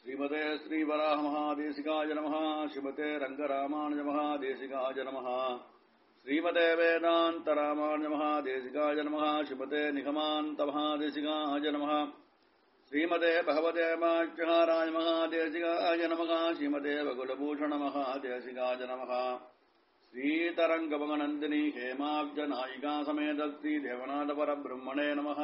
श्रीमते श्रीवराहमहादेशिकाय नमः श्रीमते रङ्गरामानुजमहादेशिकाय नमः श्रीमते वेदान्तरामानुजमहादेशिकाय नमः श्रीमते निगमान्तमहादेशिकाय नमः श्रीमते भगवते माच्यहाराय महादेशिकाय नमः श्रीमते बकुलभूषणमहादेशिकाय नमः श्रीतरङ्गमगनन्दिनी हेमाब्जनायिका समेत श्रीदेवनाथपरब्रह्मणे नमः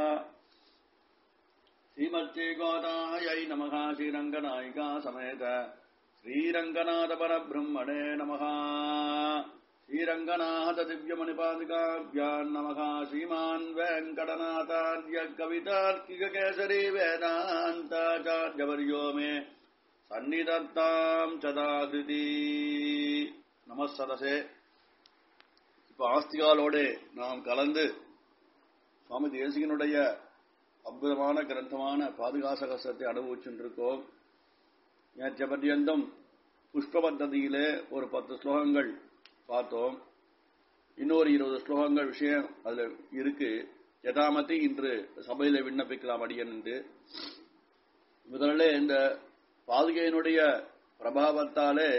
श्रीमच्चेगोदायै नमः श्रीरङ्गनायिका समेत श्रीरङ्गनाथपरब्रह्मणे नमः श्रीरङ्गनाथ दिव्यमणिपादिकाभ्याम् नमः श्रीमान् वेङ्कटनाथार्य कवितार्किककेसरी वेदान्ताचार्यवर्यो मे சந்நிதத்தாம் சதாகிருதி நமசரசே இப்ப ஆஸ்திகாலோட நாம் கலந்து சுவாமி தேசிகனுடைய அற்புதமான கிரந்தமான பாதுகாசகசத்தை அனுபவிச்சுருக்கோம் நேற்ற பர்யந்தம் புஷ்ப பத்ததியிலே ஒரு பத்து ஸ்லோகங்கள் பார்த்தோம் இன்னொரு இருபது ஸ்லோகங்கள் விஷயம் அதுல இருக்கு யதாமத்தி இன்று சபையில விண்ணப்பிக்கலாம் அடியன் என்று முதல்ல இந்த பாதுகையினுடைய பிரபாவத்தாலே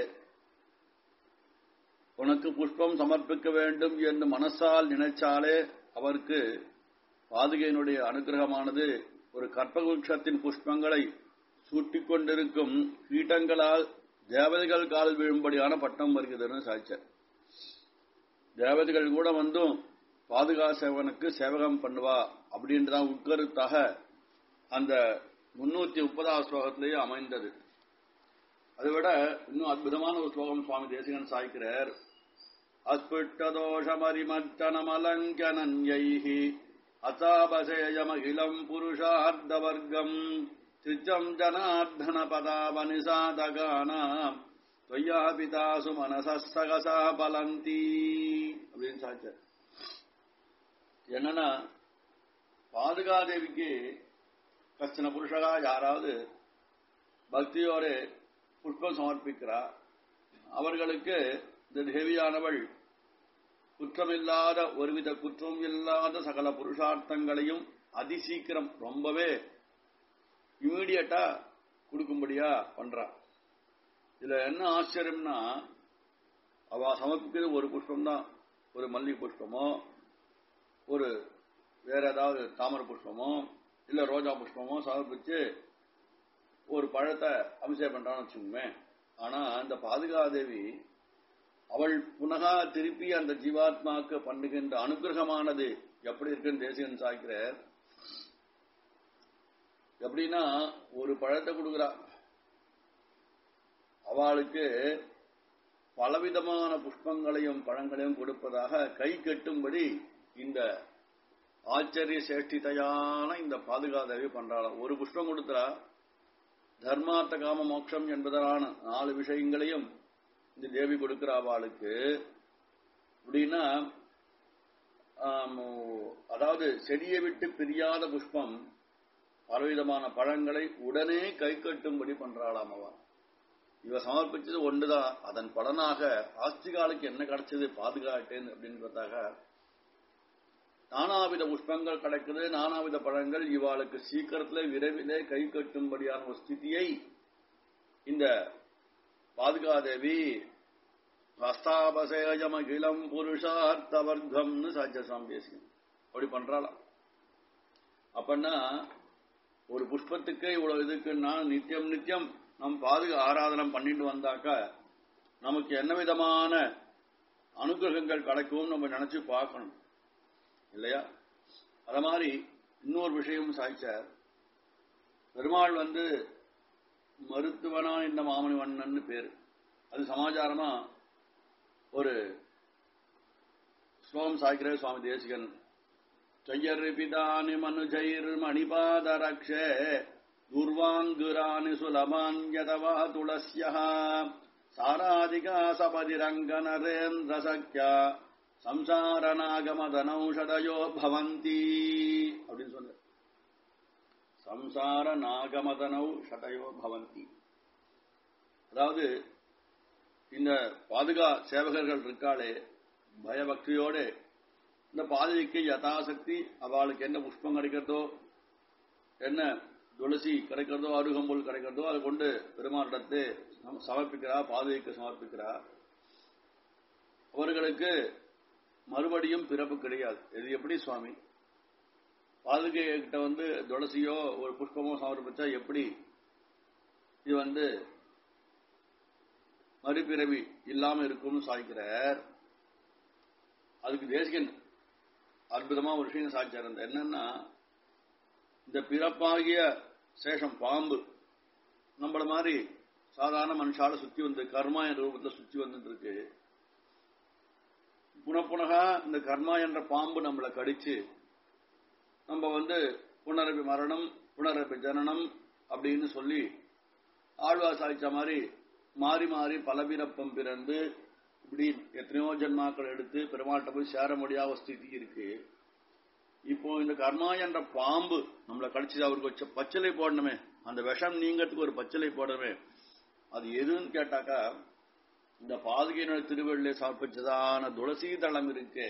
உனக்கு புஷ்பம் சமர்ப்பிக்க வேண்டும் என்று மனசால் நினைச்சாலே அவருக்கு பாதுகையினுடைய அனுகிரகமானது ஒரு கற்பகுஷத்தின் புஷ்பங்களை சூட்டிக் கொண்டிருக்கும் கீட்டங்களால் தேவதைகள் கால் விழும்படியான பட்டம் வருகிறதுன்னு சாய்ச்சார் தேவதைகள் கூட வந்தும் பாதுகா சேவனுக்கு சேவகம் பண்ணுவா அப்படின்றதான் உட்கருத்தாக அந்த முன்னூத்தி முப்பதாவது ஸ்லோகத்திலேயே அமைந்தது அதை விட இன்னும் அற்புதமான ஒரு ஸ்லோகம் சுவாமி தேசிகன் சாய்க்கிறார் அஸ்பிட்டதோஷமரிமர்த்தனமலங்கனன்யைஹி அசாபசேயமகிலம் புருஷார்த்தவர்க்கம் சிச்சம் ஜனார்தன பதாபனிசாதகானாம் தொய்யா பிதாசு மனசகசா பலந்தி அப்படின்னு சாச்சார் என்னன்னா பாதுகாதேவிக்கு கஷ்டன புருஷகா யாராவது பக்தியோட புஷ்பம் சமர்ப்பிக்கிறா அவர்களுக்கு இந்த தேவியானவள் குற்றமில்லாத ஒருவித குற்றம் இல்லாத சகல புருஷார்த்தங்களையும் அதிசீக்கிரம் ரொம்பவே இமீடியட்டா கொடுக்கும்படியா பண்றா இதுல என்ன ஆச்சரியம்னா அவ சமர்ப்பிக்கிறது ஒரு புஷ்பம் தான் ஒரு மல்லிகை புஷ்பமோ ஒரு வேற ஏதாவது தாமரை புஷ்பமோ இல்ல ரோஜா புஷ்பமோ சமர்ப்பிச்சு ஒரு பழத்தை அபிஷேகம் பண்றான்னு வச்சுக்கோமே ஆனா அந்த பாதுகாதேவி அவள் புனகா திருப்பி அந்த ஜீவாத்மாக்கு பண்ணுகின்ற அனுகிரகமானது எப்படி இருக்குன்னு தேசிகன் சாய்க்கிறார் எப்படின்னா ஒரு பழத்தை கொடுக்குறா அவளுக்கு பலவிதமான புஷ்பங்களையும் பழங்களையும் கொடுப்பதாக கை கட்டும்படி இந்த ஆச்சரிய சேஷ்டிதையான இந்த பாதுகாதேவி பண்றாளாம் ஒரு புஷ்பம் கொடுத்துறா தர்மார்த்த காம மோட்சம் என்பதான நாலு விஷயங்களையும் இந்த தேவி கொடுக்கிற அவளுக்கு அப்படின்னா அதாவது செடியை விட்டு பிரியாத புஷ்பம் பலவிதமான பழங்களை உடனே கை கட்டும்படி பண்றாளாம் அவ இவ சமர்ப்பிச்சது ஒன்றுதான் அதன் பலனாக ஆஸ்திகாலுக்கு என்ன கிடைச்சது பாதுகாட்டேன் அப்படின்னு பார்த்தாக நானாவித புஷ்பங்கள் கிடைக்குது நானாவித பழங்கள் இவாளுக்கு சீக்கிரத்திலே விரைவிலே கை கட்டும்படியான ஒரு ஸ்திதியை இந்த பாதுகாதேவி ஹஸ்தாபசேயமகிலம் புருஷார்த்தவர்க்கம்னு சாத்தியசாமி பேசுங்க அப்படி பண்றாளாம் அப்பன்னா ஒரு புஷ்பத்துக்கு இவ்வளவு இதுக்குன்னா நித்தியம் நித்தியம் நம் பாதுகா ஆராதனம் பண்ணிட்டு வந்தாக்க நமக்கு என்ன விதமான அனுகிரகங்கள் கிடைக்கும் நம்ம நினைச்சு பார்க்கணும் இல்லையா அத மாதிரி இன்னொரு விஷயம் சாய்ச்சார் பெருமாள் வந்து மருத்துவனா இந்த மாமணி வண்ணன் பேரு அது சமாச்சாரமா ஒரு ஸ்லோகம் சாய்க்கிற சுவாமி தேசிகன் ஜயர்பிதானி மனுஜைர் மணிபாதரக்ஷே துர்வாங்குராணி சுலபான்யதவா துளசியா சாராதிகா சபதிரங்கநரேந்திர சக்கியா சம்சாரநாகமதனௌஷதயோ பவந்தி அப்படின்னு சொன்ன சம்சார நாகமதனௌ ஷதயோ பவந்தி அதாவது இந்த பாதுகா சேவகர்கள் இருக்காளே பயபக்தியோட இந்த பாதைக்கு யதாசக்தி அவளுக்கு என்ன புஷ்பம் கிடைக்கிறதோ என்ன துளசி கிடைக்கிறதோ அருகம்புல் கிடைக்கிறதோ அதை கொண்டு பெருமாளிடத்து சம- சமர்ப்பிக்கிறா பாதுகைக்கு சமர்ப்பிக்கிறா அவர்களுக்கு மறுபடியும் பிறப்பு கிடையாது இது எப்படி சுவாமி பாதுகை கிட்ட வந்து துளசியோ ஒரு புஷ்பமோ சமர்ப்பிச்சா எப்படி இது வந்து மறுபிறவி இல்லாம இருக்கும்னு சாய்க்கிறார் அதுக்கு தேசிகன் அற்புதமா ஒரு விஷயம் சாய்ச்சார் அந்த என்னன்னா இந்த பிறப்பாகிய சேஷம் பாம்பு நம்மள மாதிரி சாதாரண மனுஷால சுத்தி வந்து கர்மா என்ற ரூபத்துல சுத்தி வந்துட்டு இருக்கு புனப்புனகா இந்த கர்மா என்ற பாம்பு நம்மளை கடிச்சு நம்ம வந்து புனரபி மரணம் புனரபி ஜனனம் அப்படின்னு சொல்லி ஆழ்வா சாய்ச்ச மாதிரி மாறி மாறி பல பிறப்பம் பிறந்து இப்படி எத்தனையோ ஜென்மாக்கள் எடுத்து பெருமாள்கிட்ட போய் சேர முடியாத ஸ்திதி இருக்கு இப்போ இந்த கர்மா என்ற பாம்பு நம்மளை கடிச்சது அவருக்கு வச்ச பச்சளை போடணுமே அந்த விஷம் நீங்கிறதுக்கு ஒரு பச்சளை போடணுமே அது எதுன்னு கேட்டாக்கா இந்த பாதுகையினுடைய திருவள்ளியை சமர்ப்பிச்சதான துளசி தளம் இருக்கு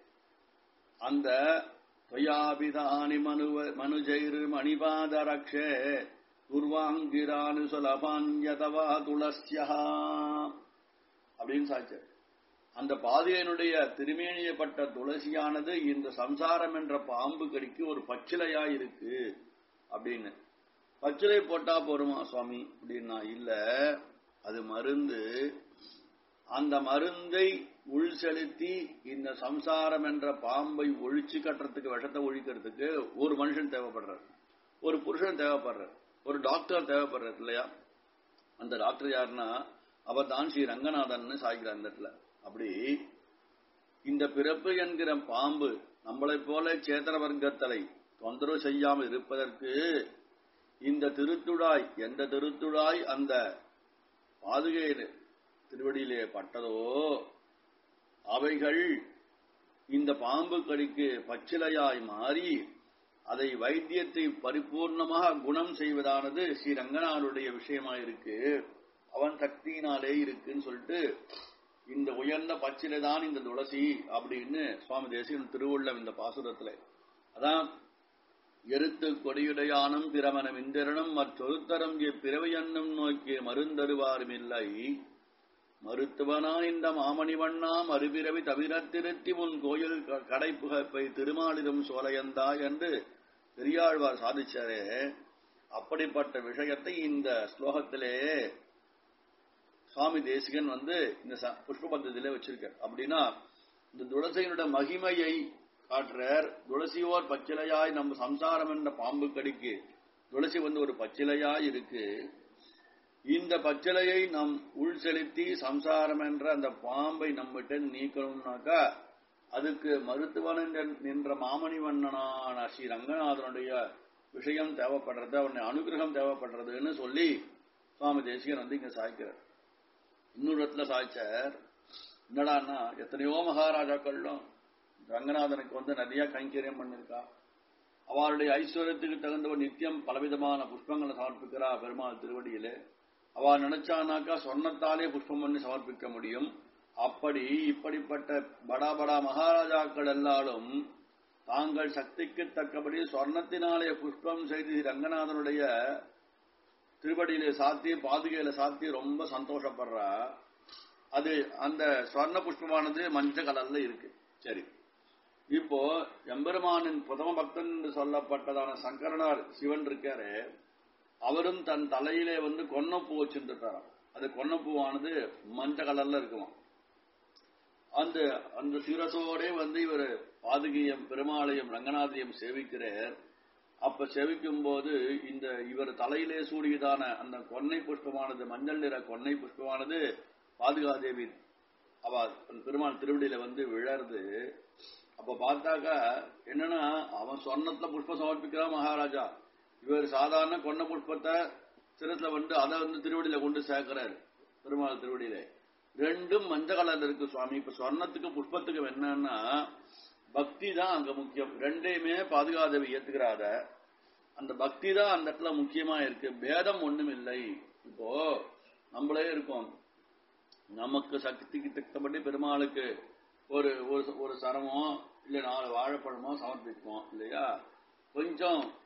அந்த தொயாபிதானி மனுவ மனுஜைரு மணிபாத ரக்ஷே துர்வாங்கிரானு சுலபான்யதவா துளசியா அப்படின்னு சாச்சு அந்த பாதியனுடைய திருமேனியப்பட்ட துளசியானது இந்த சம்சாரம் என்ற பாம்பு கடிக்கு ஒரு பச்சிலையா இருக்கு அப்படின்னு பச்சிலை போட்டா போருமா சுவாமி அப்படின்னா இல்ல அது மருந்து அந்த மருந்தை உள் செலுத்தி இந்த சம்சாரம் என்ற பாம்பை ஒழிச்சு கட்டுறதுக்கு விஷத்தை ஒழிக்கிறதுக்கு ஒரு மனுஷன் தேவைப்படுறார் ஒரு புருஷன் தேவைப்படுறார் ஒரு டாக்டர் தேவைப்படுறார் இல்லையா அந்த டாக்டர் யாருன்னா அவர் தான் ஸ்ரீ ரங்கநாதன் சாய்கிறார் அந்த இடத்துல அப்படி இந்த பிறப்பு என்கிற பாம்பு நம்மளைப் போல சேத்தன வர்க்கத்தலை தொந்தரவு செய்யாமல் இருப்பதற்கு இந்த திருத்துழாய் எந்த திருத்துழாய் அந்த பாதுகையில் திருவடியிலே பட்டதோ அவைகள் இந்த பாம்பு கடிக்கு பச்சிலையாய் மாறி அதை வைத்தியத்தை பரிபூர்ணமாக குணம் செய்வதானது ஸ்ரீ ரங்கநாதனுடைய விஷயமாயிருக்கு அவன் சக்தியினாலே இருக்குன்னு சொல்லிட்டு இந்த உயர்ந்த பச்சிலை தான் இந்த துளசி அப்படின்னு சுவாமி தேசிகன் திருவுள்ளம் இந்த பாசுரத்துல அதான் எருத்து கொடியுடையானும் பிரமணம் இந்திரனும் மற்றொருத்தரம் பிறவையன்னும் நோக்கி மருந்தருவாரும் இல்லை மருத்துவனா இந்த மாமணிவண்ணா மறுபிறவி தவிர திருத்தி உன் கோயில் க- கடைப்புகப்பை திருமாலிரும் சோலையந்தா என்று பெரியாழ்வார் சாதிச்சாரே அப்படிப்பட்ட விஷயத்தை இந்த ஸ்லோகத்திலே சுவாமி தேசிகன் வந்து இந்த ச- புஷ்ப பந்தத்திலே வச்சிருக்கார் அப்படின்னா இந்த துளசியினுடைய மகிமையை காட்டுறார் துளசியோர் பச்சிலையாய் நம்ம சம்சாரம் என்ற பாம்பு கடிக்கு துளசி வந்து ஒரு பச்சிலையாய் இருக்கு இந்த பச்சிலையை நம் உள் செலுத்தி சம்சாரம் என்ற அந்த பாம்பை நம்மகிட்ட நீக்கணும்னாக்கா அதுக்கு மருத்துவன் என்ற- நின்ற மாமணிவண்ணனான ஸ்ரீ ரங்கநாதனுடைய விஷயம் தேவைப்படுறது அவனுடைய அனுகிரகம் தேவைப்படுறதுன்னு சொல்லி சுவாமி தேசிகன் வந்து இங்க சாய்க்கிறார் இன்னொரு இடத்துல சாய்ச்சார் என்னடான்னா எத்தனையோ மகாராஜாக்களும் ரங்கநாதனுக்கு வந்து நிறைய கைங்கரியம் பண்ணிருக்கா அவளுடைய ஐஸ்வர்யத்துக்கு தகுந்தவர் நித்தியம் பலவிதமான புஷ்பங்களை சமர்ப்பிக்கிறா பெருமாள் திருவடியிலே அவ நினைச்சானாக்கா சொர்ணத்தாலே புஷ்பம் பண்ணி சமர்ப்பிக்க முடியும் அப்படி இப்படிப்பட்ட படா படா மகாராஜாக்கள் எல்லாரும் தாங்கள் சக்திக்கு தக்கபடி சொர்ணத்தினாலே புஷ்பம் செய்து ரங்கநாதனுடைய திருவடியிலே சாத்தி பாதுகையில சாத்தி ரொம்ப சந்தோஷப்படுறா அது அந்த ஸ்வர்ண புஷ்பமானது மஞ்சள் கலர்ல இருக்கு சரி இப்போ எம்பெருமானின் பிரதம பக்தன் என்று சொல்லப்பட்டதான சங்கரனார் சிவன் இருக்காரு அவரும் தன் தலையிலே வந்து கொன்னப்பூ வச்சிருந்துட்டாராம் அது கொன்னப்பூவானது மஞ்சள் கலர்ல இருக்குமா அந்த அந்த சிரசோடே வந்து இவர் பாதுகையம் பெருமாளையும் ரங்கநாதையும் சேவிக்கிறார் அப்ப சேவிக்கும் போது இந்த இவர் தலையிலே சூடியதான அந்த கொன்னை புஷ்பமானது மஞ்சள் நிற கொன்னை புஷ்பமானது பாதுகாதேவி அவ அந்த பெருமாள் திருவடியில வந்து விழருது அப்ப பார்த்தாக்கா என்னன்னா அவன் சொன்னத்துல புஷ்பம் சமர்ப்பிக்கிறான் மகாராஜா இவர் சாதாரண கொன்ன புஷ்பத்தை சிரத்துல வந்து அதை வந்து திருவடியில கொண்டு சேர்க்கிறாரு பெருமாள் திருவடியில ரெண்டும் மஞ்சள் கலர்ல இருக்கு சுவாமி இப்ப சொர்ணத்துக்கு புஷ்பத்துக்கு என்னன்னா பக்தி தான் அங்க முக்கியம் ரெண்டையுமே பாதுகாதேவி ஏத்துக்கிறாத அந்த பக்தி தான் அந்த இடத்துல முக்கியமா இருக்கு பேதம் ஒண்ணும் இல்லை இப்போ நம்மளே இருக்கோம் நமக்கு சக்திக்கு தக்கபடி பெருமாளுக்கு ஒரு ஒரு ஒரு சரமோ இல்ல நாலு வாழைப்பழமோ சமர்ப்பிப்போம் இல்லையா கொஞ்சம்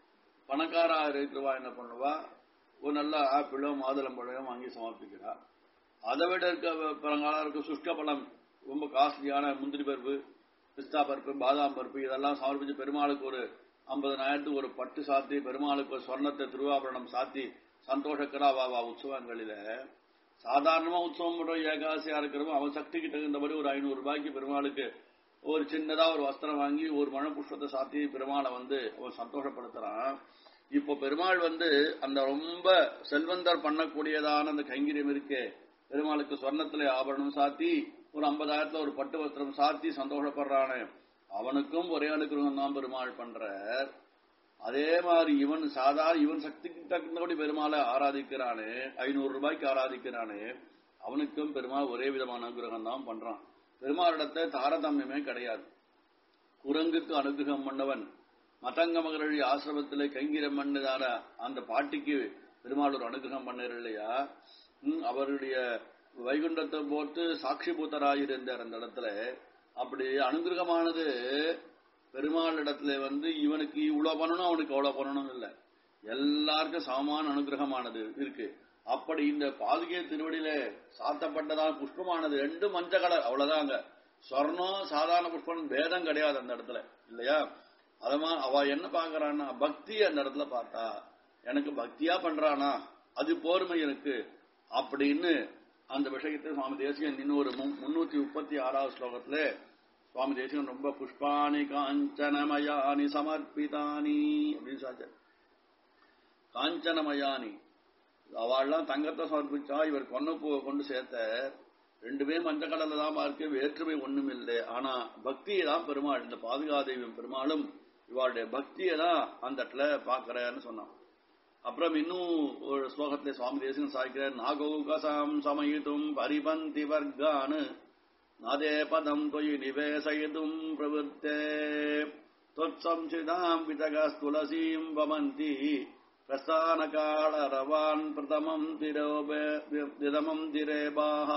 பணக்காரா இருக்கிறவா என்ன பண்ணுவா ஒரு நல்ல ஆப்பிளோ மாதுளம்பழமோ வாங்கி சமர்ப்பிக்கிறா அதை விட இருக்க பழங்காலம் இருக்க சுஷ்ட பழம் ரொம்ப காஸ்ட்லியான முந்திரி பருப்பு பிஸ்தா பருப்பு பாதாம் பருப்பு இதெல்லாம் சமர்ப்பிச்சு பெருமாளுக்கு ஒரு ஐம்பதனாயிரத்துக்கு ஒரு பட்டு சாத்தி பெருமாளுக்கு ஒரு சொர்ணத்தை திருவாபரணம் சாத்தி சந்தோஷக்கரா வா வா உற்சவங்களில சாதாரணமா உற்சவம் பண்ற ஏகாசியா இருக்கிறவங்க அவன் சக்திக்கு தகுந்தபடி ஒரு ஐநூறு ரூபாய்க்கு பெருமாளுக்கு ஒரு சின்னதா ஒரு வஸ்திரம் வாங்கி ஒரு மழை புஷ்பத்தை சாத்தி பெருமாளை வந்து அவன் சந்தோஷப்படுத்துறான் இப்போ பெருமாள் வந்து அந்த ரொம்ப செல்வந்தர் பண்ணக்கூடியதான அந்த கைங்கரியம் இருக்கே பெருமாளுக்கு சொர்ணத்துல ஆபரணம் சாத்தி ஒரு ஐம்பதாயிரத்துல ஒரு பட்டு வஸ்திரம் சாத்தி சந்தோஷப்படுறானே அவனுக்கும் ஒரே அனுகிரகம் தான் பெருமாள் பண்றார் அதே மாதிரி இவன் சாதாரண இவன் சக்திக்கு தகுந்தபடி பெருமாளை ஆராதிக்கிறானே ஐநூறு ரூபாய்க்கு ஆராதிக்கிறானே அவனுக்கும் பெருமாள் ஒரே விதமான அனுகிரகம் தான் பண்றான் பெருமாளிடத்தை தாரதமியமே கிடையாது குரங்குக்கு அனுகிரகம் பண்ணவன் மதங்க மகரழி ஆசிரமத்திலே கைங்கிரம் பண்ணதான அந்த பாட்டிக்கு பெருமாள் ஒரு அனுகிரகம் பண்ணார் இல்லையா ம், அவருடைய வைகுண்டத்தை போட்டு சாட்சி பூத்தராயிருந்தார் அந்த இடத்துல அப்படி அனுகிரகமானது பெருமாள் இடத்துல வந்து இவனுக்கு இவ்வளவு பண்ணணும் அவனுக்கு அவ்வளவு பண்ணணும் இல்ல எல்லாருக்கும் சமமான அனுகிரகமானது இருக்கு அப்படி இந்த பாதுகை திருவடியில சாத்தப்பட்டதான புஷ்பமானது ரெண்டு மஞ்ச கலர் அவ்வளவுதாங்க சொர்ணம் சாதாரண புஷ்பம் பேதம் கிடையாது அந்த இடத்துல இல்லையா அதமா அவ என்ன பாக்குறான்னா பக்தி அந்த இடத்துல பார்த்தா எனக்கு பக்தியா பண்றானா அது போர்மை எனக்கு அப்படின்னு அந்த விஷயத்தை சுவாமி தேசிகன் இன்னொரு மு- முன்னூத்தி முப்பத்தி ஆறாவது ஸ்லோகத்துல சுவாமி தேசிகன் ரொம்ப புஷ்பாணி காஞ்சனமயானி சமர்ப்பிதானி அப்படின்னு சாச்சார் காஞ்சனமயானி அவள்லாம் தங்கத்தை சமர்ப்பிச்சா இவர் பொன்னப்பூவை கொண்டு சேர்த்த ரெண்டுமே மஞ்சள் கடல்ல தான் இருக்கு வேற்றுமை ஒண்ணும் இல்லை ஆனா பக்தியை தான் பெருமாள் இந்த பாதுகாதேவியம் பெருமாளும் இவாளுடைய பக்தியை தான் அந்த இடத்துல பாக்குறேன்னு சொன்னான் அப்புறம் இன்னும் ஒரு ஸ்லோகத்திலே சுவாமி தேசம் சாய்க்கிறார் நாகௌகசாம் சமயித்தும் பரிபந்தி வர்க்கான் நாதே பதம் தொயி நிவேசயிதும் பிரவருத்தே தொற்சம்சிதாம் விதகஸ்துலசீம் வமந்தி பிரஸ்தானகால ரவான் பிரதமம் திரோபே திதமம் திரேபாஹா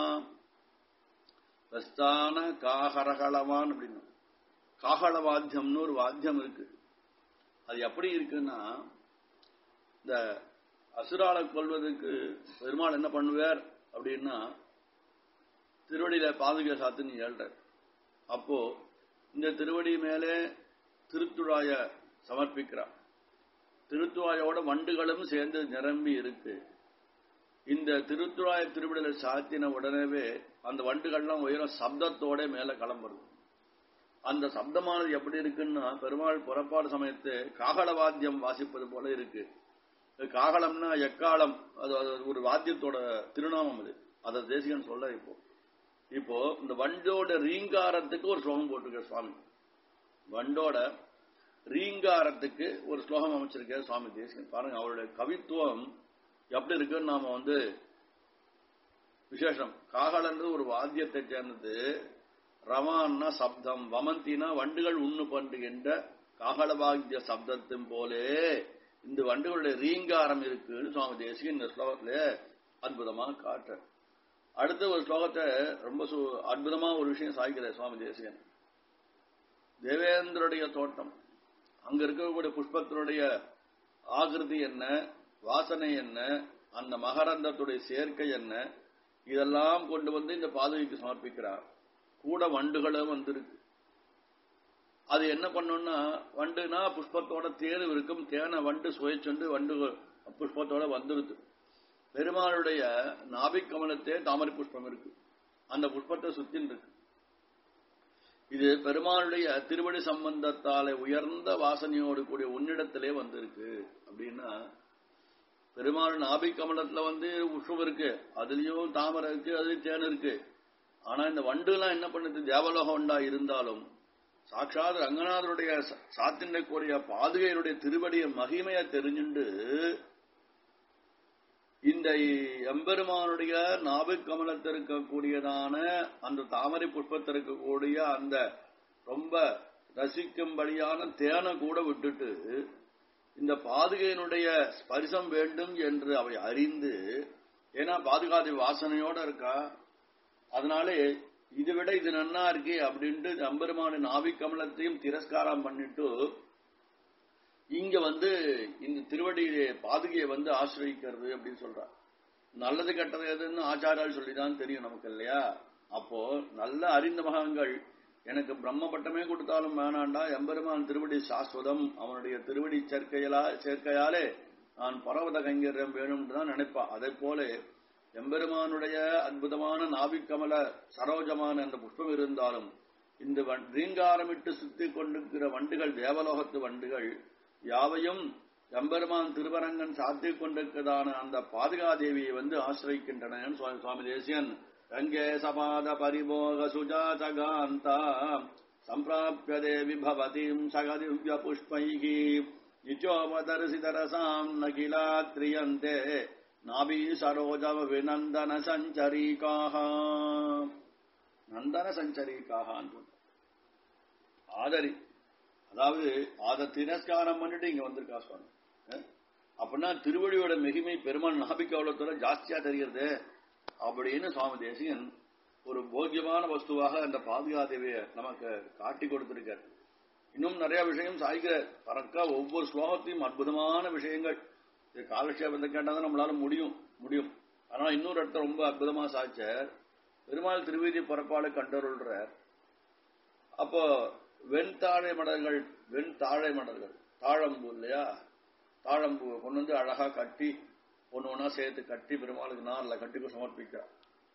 பிரஸ்தான காஹரகளவான் அப்படின்னு காஹள வாத்தியம்னு ஒரு வாத்தியம் இருக்கு அது எப்படி இருக்குன்னா இந்த அசுராலை கொள்வதற்கு பெருமாள் என்ன பண்ணுவார் அப்படின்னா திருவடியில பாதுகா சாத்துன்னு ஏழ்றார் அப்போ இந்த திருவடி மேலே திருத்துழாய சமர்ப்பிக்கிறார் திருத்துழாயோட வண்டுகளும் சேர்ந்து நிரம்பி இருக்கு இந்த திருத்துழாய திருவிடல சாத்தின உடனேவே அந்த வண்டுகள்லாம் உயரம் சப்தத்தோட மேல கிளம்புறது அந்த சப்தமானது எப்படி இருக்குன்னா பெருமாள் புறப்பாடு சமயத்து காகல வாத்தியம் வாசிப்பது போல இருக்கு காகலம்னா எக்காலம் அது அது ஒரு வாத்தியத்தோட திருநாமம் அது அதை தேசிகன் சொல்ல இப்போ இப்போ இந்த வண்டோட ரீங்காரத்துக்கு ஒரு ஸ்லோகம் போட்டிருக்க சுவாமி வண்டோட ரீங்காரத்துக்கு ஒரு ஸ்லோகம் அமைச்சிருக்க சுவாமி தேசிகன் பாருங்க அவருடைய கவித்துவம் எப்படி இருக்குன்னு நாம வந்து விசேஷம் காகலன்றது ஒரு வாத்தியத்தை சேர்ந்தது ரவான்னா சப்தம் வமந்தினா வண்டுகள் உண்ணு பண்டுகின்ற காகலவாத்திய சப்தத்தின் போலே இந்த வண்டுகளுடைய ரீங்காரம் இருக்குன்னு சுவாமி தேசிகன் இந்த ஸ்லோகத்துல அற்புதமா காட்டுற அடுத்த ஒரு ஸ்லோகத்தை ரொம்ப சு- அற்புதமா ஒரு விஷயம் சாய்க்கிறார் சுவாமி தேசிகன் தேவேந்திரனுடைய தோட்டம் அங்க இருக்கக்கூடிய புஷ்பத்தினுடைய ஆகிருதி என்ன வாசனை என்ன அந்த மகரந்தத்துடைய சேர்க்கை என்ன இதெல்லாம் கொண்டு வந்து இந்த பாதவிக்கு சமர்ப்பிக்கிறார் கூட வண்டுகளும் வந்திருக்கு அது என்ன பண்ணும்னா வண்டுனா புஷ்பத்தோட தேர்வு இருக்கும் தேனை வண்டு சுவைச்சொண்டு வண்டு புஷ்பத்தோட வந்துருது பெருமாளுடைய நாபிக் கமலத்தே தாமரை புஷ்பம் இருக்கு அந்த புஷ்பத்தை சுத்தின் இருக்கு இது பெருமாளுடைய திருவடி சம்பந்தத்தாலே உயர்ந்த வாசனையோடு கூடிய உன்னிடத்திலே வந்திருக்கு அப்படின்னா பெருமாள் நாபிக் கமலத்துல வந்து புஷ்பம் இருக்கு அதுலயும் தாமரை இருக்கு அதுலயும் தேன் இருக்கு ஆனா இந்த வண்டுலாம் என்ன பண்ணுது தேவலோக வண்டா இருந்தாலும் சாட்சாத் ரங்கநாதருடைய ச- சாத்தினக்கூடிய பாதுகையினுடைய திருவடிய மகிமையை தெரிஞ்சுண்டு இந்த எம்பெருமானுடைய நாபிக் கமலத்தில் இருக்கக்கூடியதான அந்த தாமரை புஷ்பத்தில் இருக்கக்கூடிய அந்த ரொம்ப ரசிக்கும்படியான தேனை கூட விட்டுட்டு இந்த பாதுகையினுடைய ஸ்பரிசம் வேண்டும் என்று அவை அறிந்து ஏன்னா பாதுகாதி வாசனையோட இருக்கா அதனாலே இதை விட இது நன்னா இருக்கே அப்படின்ட்டு எம்பெருமான நாபிக் கமலத்தையும் திரஸ்காரம் பண்ணிட்டு இங்க வந்து இந்த திருவடி பாதுகையை வந்து ஆசிரியக்கிறது அப்படின்னு சொல்றா நல்லது கெட்டது எதுன்னு ஆச்சாரால் சொல்லிதான் தெரியும் நமக்கு இல்லையா அப்போ நல்ல அறிந்த மகான்கள் எனக்கு பிரம்ம பட்டமே கொடுத்தாலும் வேணாண்டா எம்பெருமான் திருவடி சாஸ்வதம் அவனுடைய திருவடி சேர்க்கையலா சேர்க்கையாலே நான் பரவத கைங்கரியம் வேணும்னு தான் நினைப்பா அதே போல எம்பெருமானுடைய அற்புதமான நாவிக்கமல சரோஜமான அந்த புஷ்பம் இருந்தாலும் இந்த வண்- ரீங்காரமிட்டு சுத்தி கொண்டிருக்கிற வண்டுகள் தேவலோகத்து வண்டுகள் யாவையும் எம்பெருமான் திருவரங்கன் சாத்திக் கொண்டிருக்கிறதான அந்த பாதுகாதேவியை வந்து ஆசிரிக்கின்றன சுவாமி சுவாமி தேசியன் ரங்கே சபாத பரிபோக சுஜாதகாந்தா சம்பிராபிய தேவி பவதீம் சகதிவ்ய புஷ்பைகி நிச்சோபதர்சிதரசாம் நகிலாத்ரியந்தே நாபி சரோஜவ விநந்தன சஞ்சரீகாக நந்தன சஞ்சரீகாக ஆதரி அதாவது அத திரஸ்காரம் பண்ணிட்டு இங்க வந்திருக்கா சுவாமி அஹ்? அப்படின்னா திருவடியோட மிகுமை பெருமாள் நாபிக்காவளத்தோட ஜாஸ்தியா தெரிகிறது அப்படின்னு சுவாமி தேசிகன் ஒரு போக்கியமான வஸ்துவாக அந்த பாதுகாதேவிய நமக்கு காட்டி கொடுத்திருக்கார் இன்னும் நிறைய விஷயம் சாய்கிற பறக்கா ஒவ்வொரு ஸ்லோகத்தையும் அற்புதமான விஷயங்கள் இது காலக்ஷேபத்தை கேட்டாதான் நம்மளால முடியும் முடியும் ஆனா இன்னொரு இடத்துல ரொம்ப அற்புதமா சாய்ச்சார் பெருமாள் திருவீதி பரப்பாடு கண்டருள்றார் அப்போ வெண்தாழை மடல்கள் வெண் தாழை மடல்கள் தாழம்பூ இல்லையா தாழம்பூவை கொண்டு வந்து அழகா கட்டி ஒண்ணு ஒண்ணா சேர்த்து கட்டி பெருமாளுக்கு நார்ல கட்டி சமர்ப்பிக்கிறார்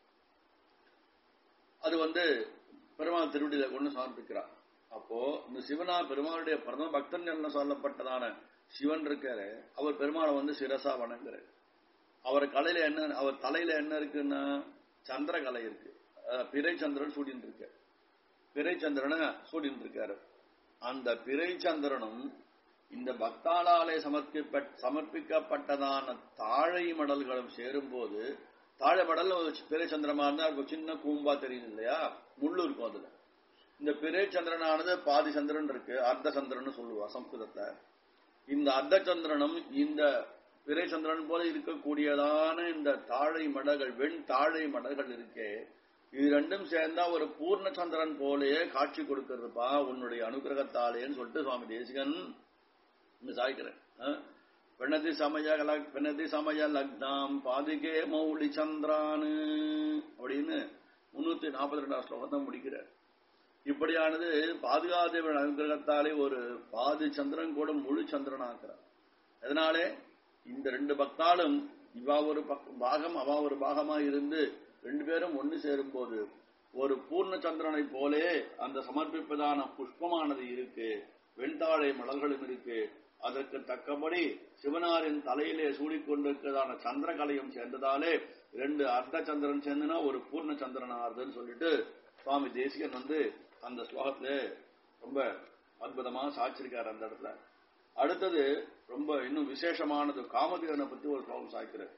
அது வந்து பெருமாள் திருவடியில கொண்டு சமர்ப்பிக்கிறார் அப்போ இந்த சிவனா பெருமாளுடைய பிரதம பக்தன் என்ன சொல்லப்பட்டதான சிவன் இருக்காரு அவர் பெருமாளை வந்து சிரசா வணங்குறாரு அவர் கலையில என்ன அவர் தலையில என்ன இருக்குன்னா சந்திர கலை இருக்கு அஹ் பிறை சந்திரன் சூடின்னு இருக்கு பிறை சந்திரனை சூடின்னு இருக்காரு அந்த பிறை சந்திரனும் இந்த பக்தாளாலே சமர்ப்பிப்ப சமர்ப்பிக்கப்பட்டதான தாழை மடல்களும் சேரும்போது தாழை மடல் ஒரு பிறை சந்திரமா இருந்தா அதுக்கு ஒரு சின்ன கூம்பா தெரியுது இல்லையா முள்ளு இருக்கும் அதுல இந்த பிறை சந்திரனானது பாதி சந்திரன் இருக்கு அர்த்த சந்திரன் சொல்லுவா சம்ஸ்கிருதத்தை இந்த அர்த்த சந்திரனும் இந்த பிறை சந்திரன் போல இருக்கக்கூடியதான இந்த தாழை மடல்கள் வெண் தாழை மடல்கள் இருக்கே இது ரெண்டும் சேர்ந்தா ஒரு பூர்ண சந்திரன் போலயே காட்சி கொடுக்கிறதுப்பா உன்னுடைய அனுகிரகத்தாலேன்னு சொல்லிட்டு சுவாமி தேசிகன் இங்க சாய்க்கிறேன் ஆ? பெண்ணதி சமய லக்- பெண்ணதி சமய லக்னாம் பாதிகே மௌலி சந்திரானு அப்படின்னு முன்னூத்தி நாற்பத்தி ரெண்டாம் ஸ்லோகத்தை முடிக்கிறார் இப்படியானது பாதுகாதேவன் அனுகிரகத்தாலே ஒரு பாதி சந்திரன் கூட முழு சந்திரன் ஆக்குறார் அதனாலே இந்த ரெண்டு பக்தாலும் இவா ஒரு பக்- பாகம் அவா ஒரு பாகமா இருந்து ரெண்டு பேரும் ஒன்று சேரும்போது ஒரு பூர்ண சந்திரனை போலே அந்த சமர்ப்பிப்பதான புஷ்பமானது இருக்கு வெண்தாழை மலர்களும் இருக்கு அதற்கு தக்கபடி சிவனாரின் தலையிலே சூடிக்கொண்டிருக்கிறதான சந்திரகலையும் சேர்ந்ததாலே ரெண்டு அர்த்த சந்திரன் சேர்ந்துனா ஒரு பூர்ண சந்திரன் ஆறுதுன்னு சொல்லிட்டு சுவாமி தேசிகன் வந்து அந்த ஸ்லோகத்துல ரொம்ப அற்புதமா சாட்சிருக்காரு அந்த இடத்துல அடுத்தது ரொம்ப இன்னும் விசேஷமானது காமதேவனை பத்தி ஒரு ஸ்லோகம் சாய்க்கிறார்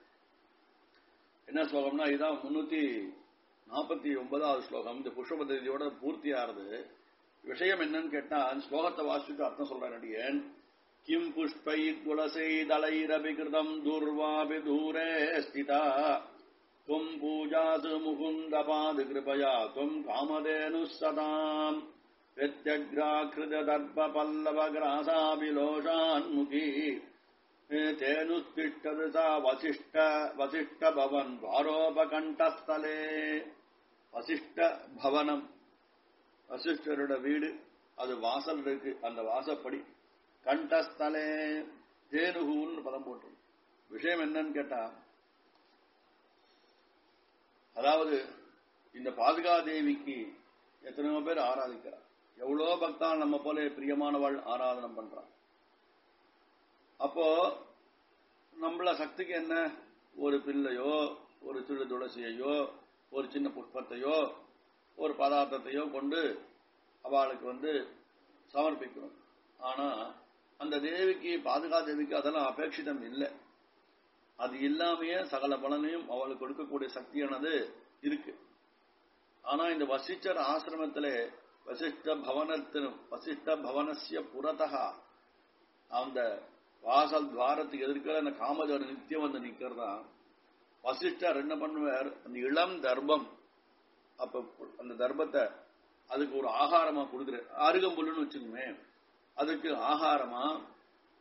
என்ன ஸ்லோகம்னா இதான் முன்னூத்தி நாற்பத்தி ஒன்பதாவது ஸ்லோகம் இந்த புஷ்பபதியோட பூர்த்தி ஆறுது விஷயம் என்னன்னு கேட்டா அந்த ஸ்லோகத்தை வாசிச்சுட்டு அர்த்தம் சொல்றேன் அடியேன் கிம் புஷ்பை துளசைதளைரபிகிருதம் துர்வாபி தூரே ஸ்திதா त्वम् पूजासु मुकुन्दपादि कृपया त्वम् कामधेनुः सताम् व्यत्यग्राकृतदर्पपल्लवग्रासाभिलोषान्मुखी तेनुस्तिष्ठति सा वसिष्ठ वसिष्ठभवन् द्वारोपकण्ठस्थले வசிஷ்ட பவனம் வசிஷ்டரோட வீடு அது வாசல் இருக்கு அந்த வாசப்படி கண்டஸ்தலே தேனுகுன்னு பதம் போட்டு விஷயம் என்னன்னு கேட்டா அதாவது இந்த பாதுகாதேவிக்கு எத்தனையோ பேர் ஆராதிக்கிறார் எவ்வளோ பக்தான் நம்ம போல பிரியமானவள் ஆராதனம் பண்றான் அப்போ நம்மள சக்திக்கு என்ன ஒரு பிள்ளையோ ஒரு சிறு துளசியையோ ஒரு சின்ன புஷ்பத்தையோ ஒரு பதார்த்தத்தையோ கொண்டு அவளுக்கு வந்து சமர்ப்பிக்கணும் ஆனா அந்த தேவிக்கு பாதுகாதேவிக்கு அதெல்லாம் அபேட்சிதம் இல்லை அது இல்லாமையே சகல பலனையும் அவளுக்கு கொடுக்கக்கூடிய சக்தியானது இருக்கு ஆனா இந்த வசிஷ்டர் ஆசிரமத்திலே வசிஷ்ட பவனத்தின் வசிஷ்ட பவனசிய புறத்தகா அந்த வாசல் துவாரத்துக்கு எதிர்க்கிற அந்த காமதேவர் நித்தியம் வந்து நிக்கிறதா வசிஷ்டர் என்ன பண்ணுவார் அந்த இளம் தர்ப்பம் அப்ப அந்த தர்ப்பத்தை அதுக்கு ஒரு ஆகாரமா கொடுக்குற அருகம்புல்லுன்னு வச்சுக்கோமே அதுக்கு ஆகாரமா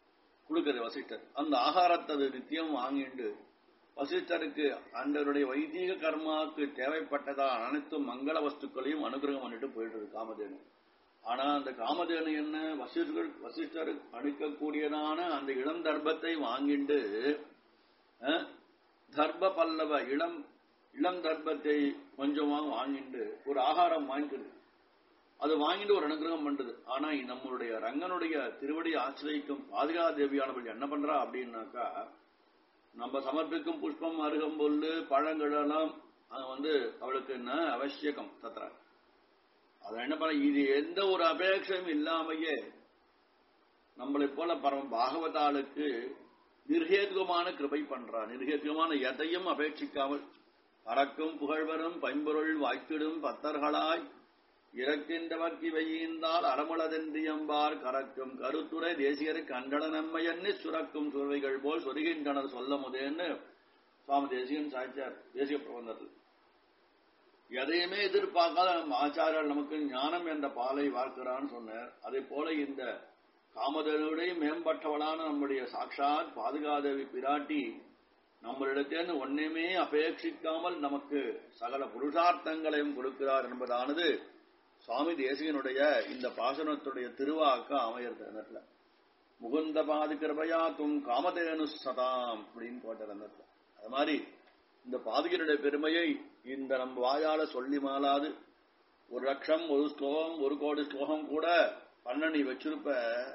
கொடுக்குறது வசிஷ்டர் அந்த ஆகாரத்தை அது நித்தியம் வாங்கிண்டு வசிஷ்டருக்கு அந்தருடைய வைதீக கர்மாவுக்கு தேவைப்பட்டதா அனைத்து மங்கள வஸ்துக்களையும் அனுகிரகம் பண்ணிட்டு போயிடுறது காமதேனு ஆனா அந்த காமதேனு என்ன வசிஷ்டர் வசிஷ்டர் அணிக்கக்கூடியதான அந்த இளம் தர்ப்பத்தை வாங்கிண்டு அஹ், தர்ப்ப பல்லவ இளம் இளம் தர்ப்பத்தை கொஞ்சமா வாங்கிண்டு ஒரு ஆகாரம் வாங்கிடுது அது வாங்கிட்டு ஒரு அனுகிரகம் பண்றது ஆனா நம்மளுடைய ரங்கனுடைய திருவடி ஆசிரியக்கும் பாதுகா தேவியானவள் என்ன பண்றா அப்படின்னாக்கா நம்ம சமர்ப்பிக்கும் புஷ்பம் அருகம்புல்லு பழங்கள் எல்லாம் அது வந்து அவளுக்கு என்ன அவசியகம் தத்ரா அதை என்ன பண்ண இது எந்த ஒரு அபேட்சையும் இல்லாமையே நம்மளை போல பரம பாகவதாளுக்கு நிர்ஹேதுகமான கிருபை பண்றா நிர்ஹேதுகமான எதையும் அபேட்சிக்காமல் பறக்கும் புகழ்வரும் பைம்பொருள் வாய்க்கிடும் பத்தர்களாய் இறக்கின்றவர்க்கு வையீந்தால் அறமுளதென்றியம்பார் கறக்கும் கருத்துரை தேசியரை கண்டன நம்மையன்னி சுரக்கும் சுரவைகள் போல் சொருகின்றனர் சொல்ல முதேன்னு சுவாமி தேசிகன் சாய்ச்சார் தேசிய பிரபந்தத்தில் எதையுமே எதிர்பார்க்காத நம்ம ஆச்சாரியர் நமக்கு ஞானம் என்ற பாலை வார்க்கிறான்னு சொன்னார் அதே போல இந்த காமதனுடைய மேம்பட்டவளான நம்முடைய சாட்சாத் பாதுகாதேவி பிராட்டி நம்மளிடத்தேன்னு ஒன்றுமே அபேட்சிக்காமல் நமக்கு சகல புருஷார்த்தங்களையும் கொடுக்கிறார் என்பதானது சுவாமி தேசிகனுடைய இந்த பாசனத்துடைய திருவாக்க அமையிறது அந்த இடத்துல முகுந்த பாதி கிருபையா தும் காமதேனு சதாம் அப்படின்னு போட்டார் அந்த இடத்துல அது மாதிரி இந்த பாதுகனுடைய பெருமையை இந்த நம்ம வாயால சொல்லி மாளாது ஒரு லட்சம் ஒரு ஸ்லோகம் ஒரு கோடி ஸ்லோகம் கூட பண்ண நீ வச்சிருப்ப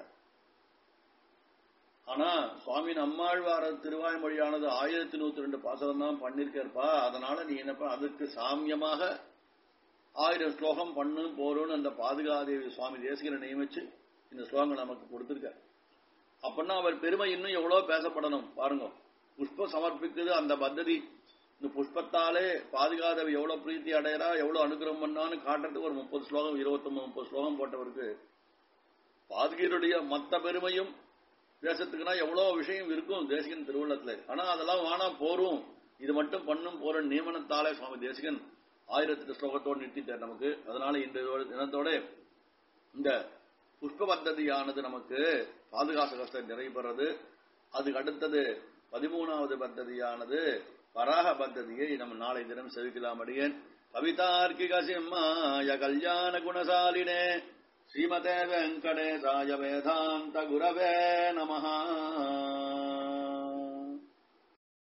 ஆனா சுவாமி நம்மாழ்வார திருவாய்மொழியானது ஆயிரத்தி நூத்தி ரெண்டு பாசனம் தான் பண்ணிருக்கேற்பா அதனால நீ என்னப்பா அதுக்கு சாமியமாக ஆயிரம் ஸ்லோகம் பண்ணு போறோம்னு அந்த பாதுகாதேவி சுவாமி தேசிகரை நியமிச்சு இந்த ஸ்லோகங்கள் நமக்கு கொடுத்திருக்க அப்படின்னா அவர் பெருமை இன்னும் எவ்வளவு பேசப்படணும் பாருங்க புஷ்பம் சமர்ப்பிக்குது அந்த பத்ததி இந்த புஷ்பத்தாலே பாதுகாதேவி எவ்வளவு பிரீத்தி அடையறா எவ்வளவு அனுகிரகம் பண்ணான்னு காட்டுறதுக்கு ஒரு முப்பது ஸ்லோகம் இருபத்தொன்பது முப்பது ஸ்லோகம் போட்டவருக்கு பாதுகையருடைய மத்த பெருமையும் பேசத்துக்குன்னா எவ்வளவு விஷயம் இருக்கும் தேசிகன் திருவுள்ளத்துல ஆனா அதெல்லாம் வானா போரும் இது மட்டும் பண்ணும் போற நியமனத்தாலே சுவாமி தேசிகன் ஆயிரத்தி ஸ்லோகத்தோடு நிறுத்திட்டார் நமக்கு அதனால இந்த தினத்தோட இந்த புஷ்ப பத்ததியானது நமக்கு பாதுகாசகத்தை நிறைவேறது அதுக்கு அடுத்தது பதிமூணாவது பத்ததியானது வராக பத்ததியை நம்ம நாளை தினம் செவிக்கலாம் அடியேன் கவிதார்க்கிக சிம்மாய கல்யாண குணசாலினே ஸ்ரீமதே வெங்கடேசாய வேதாந்த குரவே நமஹா